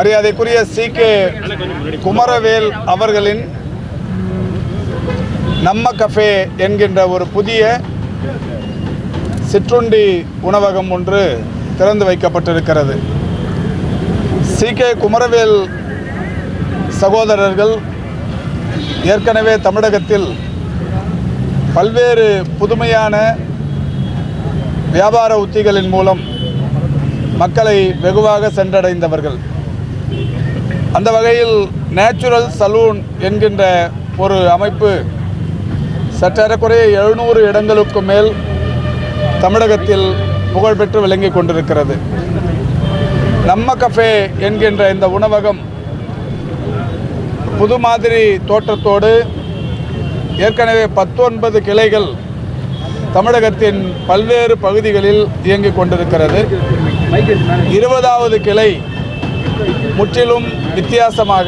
மரியாதைக்குரிய C K Kumaravel அவர்களின் நம்ம கஃபே என்கின்ற ஒரு புதிய சிற்றுண்டி உணவகம் ஒன்று திறந்து வைக்கப்பட்டிருக்கிறது சி கே குமரவேல் சகோதரர்கள் ஏற்கனவே தமிழகத்தில் பல்வேறு புதுமையான வியாபார உத்திகளின் மூலம் மக்களை வெகுவாக சென்றடைந்தவர்கள் அந்த வகையில் நேச்சுரல் சலூன் என்கின்ற ஒரு அமைப்பு சற்றேறக்குறைய எழுநூறு இடங்களுக்கு மேல் தமிழகத்தில் புகழ்பெற்று விளங்கி கொண்டிருக்கிறது நம்ம கஃபே என்கின்ற இந்த உணவகம் புது மாதிரி தோற்றத்தோடு ஏற்கனவே பத்தொன்பது கிளைகள் தமிழகத்தின் பல்வேறு பகுதிகளில் இயங்கிக் கொண்டிருக்கிறது இருபதாவது கிளை முற்றிலும் வித்தியாசமாக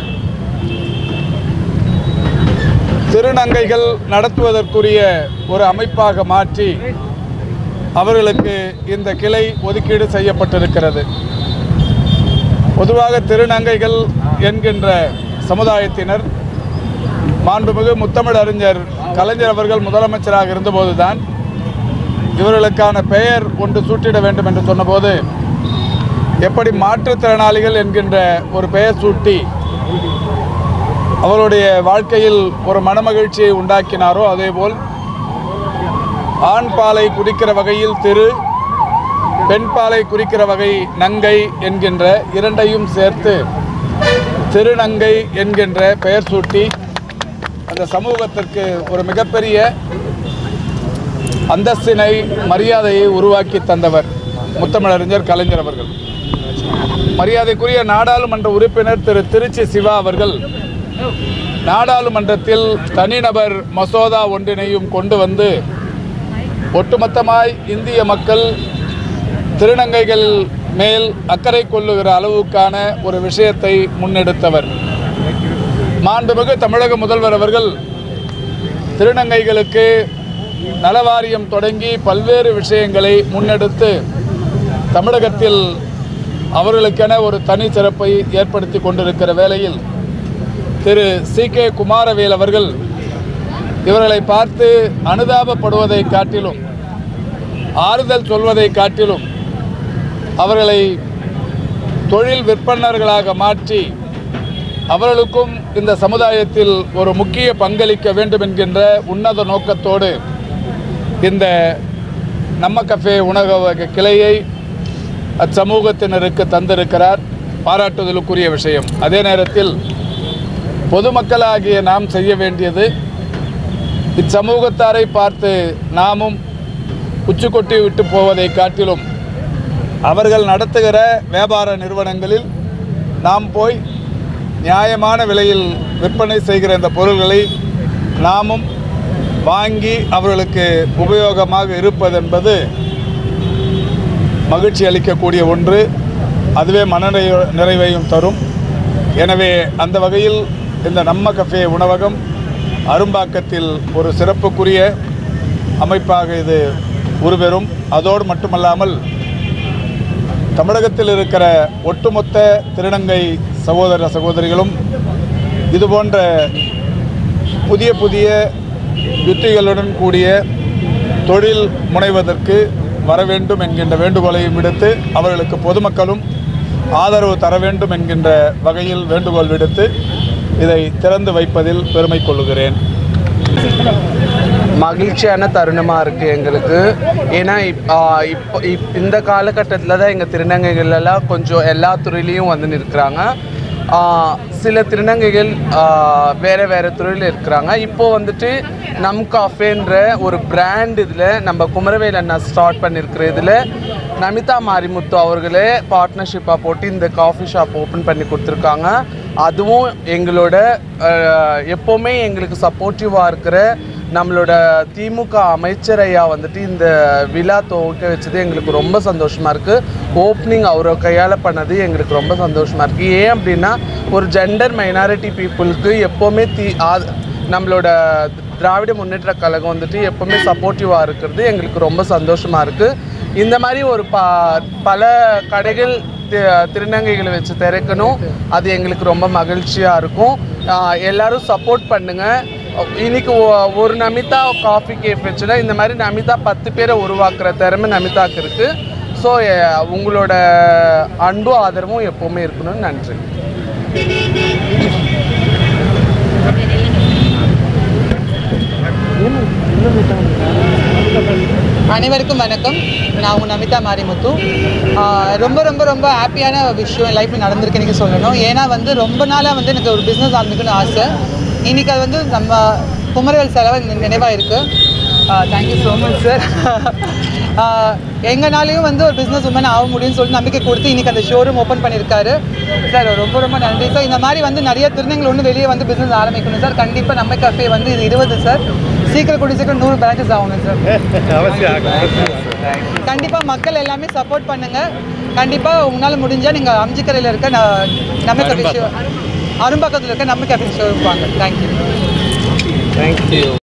திருநங்கைகள் நடத்துவதற்குரிய ஒரு அமைப்பாக மாற்றி அவர்களுக்கு இந்த கிளை ஒதுக்கீடு செய்யப்பட்டிருக்கிறது பொதுவாக திருநங்கைகள் என்கின்ற சமுதாயத்தினர் மாண்புமிகு முத்தமிழ் அறிஞர் கலைஞர் அவர்கள் முதலமைச்சராக இருந்தபோதுதான் இவர்களுக்கான பெயர் ஒன்று சூட்டிட வேண்டும் என்று சொன்னபோது எப்படி மாற்றுத்திறனாளிகள் என்கின்ற ஒரு பெயர் சூட்டி அவருடைய வாழ்க்கையில் ஒரு மனமகிழ்ச்சியை உண்டாக்கினாரோ அதேபோல் ஆண் பாலை குறிக்கிற வகையில் திரு பெண் பாலை குறிக்கிற வகை நங்கை என்கின்ற இரண்டையும் சேர்த்து திருநங்கை என்கின்ற பெயர் சூட்டி அந்த சமூகத்திற்கு ஒரு மிகப்பெரிய அந்தஸ்தினை மரியாதையை உருவாக்கி தந்தவர் முத்தமிழறிஞர் கலைஞர் அவர்கள் மரியாதைக்குரிய நாடாளுமன்ற உறுப்பினர் திரு திருச்சி சிவா அவர்கள் நாடாளுமன்றத்தில் தனிநபர் மசோதா ஒன்றினையும் கொண்டு வந்து ஒட்டுமொத்தமாய் இந்திய மக்கள் திருநங்கைகள் மேல் அக்கறை கொள்ளுகிற அளவுக்கான ஒரு விஷயத்தை முன்னெடுத்தவர் மாண்புமிகு தமிழக முதல்வர் அவர்கள் திருநங்கைகளுக்கு நலவாரியம் தொடங்கி பல்வேறு விஷயங்களை முன்னெடுத்து தமிழகத்தில் அவர்களுக்கென ஒரு தனி சிறப்பை ஏற்படுத்தி கொண்டிருக்கிற வேளையில் திரு சி கே குமாரவேல் அவர்கள் இவர்களை பார்த்து அனுதாபப்படுவதை காட்டிலும் ஆறுதல் சொல்வதை காட்டிலும் அவர்களை தொழில் விற்பனர்களாக மாற்றி அவர்களுக்கும் இந்த சமுதாயத்தில் ஒரு முக்கிய பங்களிக்க வேண்டும் என்கின்ற உன்னத நோக்கத்தோடு இந்த நம்ம கஃபே உணவக கிளையை அச்சமூகத்தினருக்கு தந்திருக்கிறார் பாராட்டுதலுக்குரிய விஷயம் அதே நேரத்தில் பொதுமக்களாகிய நாம் செய்ய வேண்டியது இச்சமூகத்தாரை பார்த்து நாமும் உச்சி கொட்டி விட்டு போவதை காட்டிலும் அவர்கள் நடத்துகிற வியாபார நிறுவனங்களில் நாம் போய் நியாயமான விலையில் விற்பனை செய்கிற இந்த பொருள்களை நாமும் வாங்கி அவர்களுக்கு உபயோகமாக இருப்பது என்பது மகிழ்ச்சி அளிக்கக்கூடிய ஒன்று அதுவே மன நிறைவு- நிறைவையும் தரும் எனவே அந்த வகையில் இந்த நம்ம கஃபே உணவகம் அரும்பாக்கத்தில் ஒரு சிறப்புக்குரிய அமைப்பாக இது உருபெறும் அதோடு மட்டுமல்லாமல் தமிழகத்தில் இருக்கிற ஒட்டுமொத்த திருநங்கை சகோதர சகோதரிகளும் இது போன்ற புதிய புதிய யுத்திகளுடன் கூடிய தொழில் முனைவதற்கு வர வேண்டும் என்கின்ற வேண்டுகோளையும் விடுத்து அவர்களுக்கு பொதுமக்களும் ஆதரவு தர வேண்டும் என்கின்ற வகையில் வேண்டுகோள் விடுத்து இதை திறந்து வைப்பதில் பெருமை கொள்ளுகிறேன் மகிழ்ச்சியான தருணமாக இருக்குது எங்களுக்கு ஏன்னா இப் ஆ, இப்போ இப் இந்த காலகட்டத்தில் தான் எங்கள் திருநங்கைகள் எல்லாம் கொஞ்சம் எல்லா துறையிலையும் வந்து நிற்கிறாங்க ஆ, சில திருநங்கைகள் ஆ, வேற வேற துறையில் இருக்கிறாங்க இப்போ வந்துட்டு நம் காஃபேன்ற ஒரு பிராண்ட் இதில் நம்ம குமரவேல் அண்ணா ஸ்டார்ட் பண்ணியிருக்கிற இதில் நமிதா மாரிமுத்து அவர்களே பார்ட்னர்ஷிப்பாக போட்டு இந்த காஃபி ஷாப் ஓப்பன் பண்ணி கொடுத்துருக்காங்க அதுவும் எங்களோட அஹ், எப்போவுமே எங்களுக்கு சப்போர்ட்டிவாக இருக்கிற நம்மளோட திமுக அமைச்சர் ஐயா வந்துட்டு இந்த விழா துவக்க வச்சது எங்களுக்கு ரொம்ப சந்தோஷமாக இருக்குது ஓப்பனிங் அவரை கையால் பண்ணது எங்களுக்கு ரொம்ப சந்தோஷமாக இருக்குது ஏன் அப்படின்னா ஒரு ஜெண்டர் மைனாரிட்டி பீப்புளுக்கு எப்போவுமே தி ஆ- நம்மளோட திராவிட முன்னேற்ற கழகம் வந்துட்டு எப்போவுமே சப்போர்ட்டிவாக இருக்கிறது எங்களுக்கு ரொம்ப சந்தோஷமாக இருக்குது இந்த மாதிரி ஒரு ப பல கடைகள் தி- திருநங்கைகளை வச்சு திறக்கணும் அது எங்களுக்கு ரொம்ப மகிழ்ச்சியாக இருக்கும் ஆஹ் எல்லாரும் சப்போர்ட் பண்ணுங்கள் இன்னைக்கு ஒ- ஒரு நமிதா காஃபி கேஃப் வச்சுன்னா இந்த மாதிரி நமிதா பத்து பேரை உருவாக்குற திறமை நமிதாக்கு இருக்குது ஸோ உங்களோட அன்பும் ஆதரவும் எப்போவுமே இருக்கணும்னு நன்றி அனைவருக்கும் வணக்கம் நான் உங்கள் நமிதா மாரிமுத்து ஆஹ் ரொம்ப ரொம்ப ரொம்ப ஹாப்பியான விஷயம் என் லைஃப்பில் நடந்திருக்கு எனக்கு சொல்லணும் ஏன்னா வந்து ரொம்ப நாளாக வந்து எனக்கு ஒரு பிஸ்னஸ் ஆரம்பிக்கணும்னு ஆசை இன்னைக்கு அது வந்து நம்ம குமரவேல் செலவு நினைவாக இருக்குது தேங்க்யூ ஸோ மச் சார் எங்கனாலையும் வந்து ஒரு பிஸ்னஸ் உமன் ஆக முடியும்னு சொல்லி நம்பிக்கை கொடுத்து இன்னைக்கு அந்த ஷோரூம் ஓப்பன் பண்ணியிருக்காரு சார் ரொம்ப ரொம்ப நன்றி சார் இந்த மாதிரி வந்து நிறைய திருநங்கள் ஒன்று வெளியே வந்து பிஸ்னஸ் ஆரம்பிக்கணும் சார் கண்டிப்பாக நம்ம கஃபே வந்து இது இருபது சார் சீக்கிரம் கூடிய சீக்கிரம் நூறு பிரான்ச்சஸ் ஆகணும் சார் கண்டிப்பா மக்கள் எல்லாமே சப்போர்ட் பண்ணுங்க கண்டிப்பா உங்களால முடிஞ்சா நீங்க அம்ஜிக்கரையில் இருக்க ந- நம்ம கஃபே ஷோ அரும்பாக்கத்தில் இருக்க நம்ம கஃபே ஷோ வாங்க தேங்க்யூ தேங்க்யூ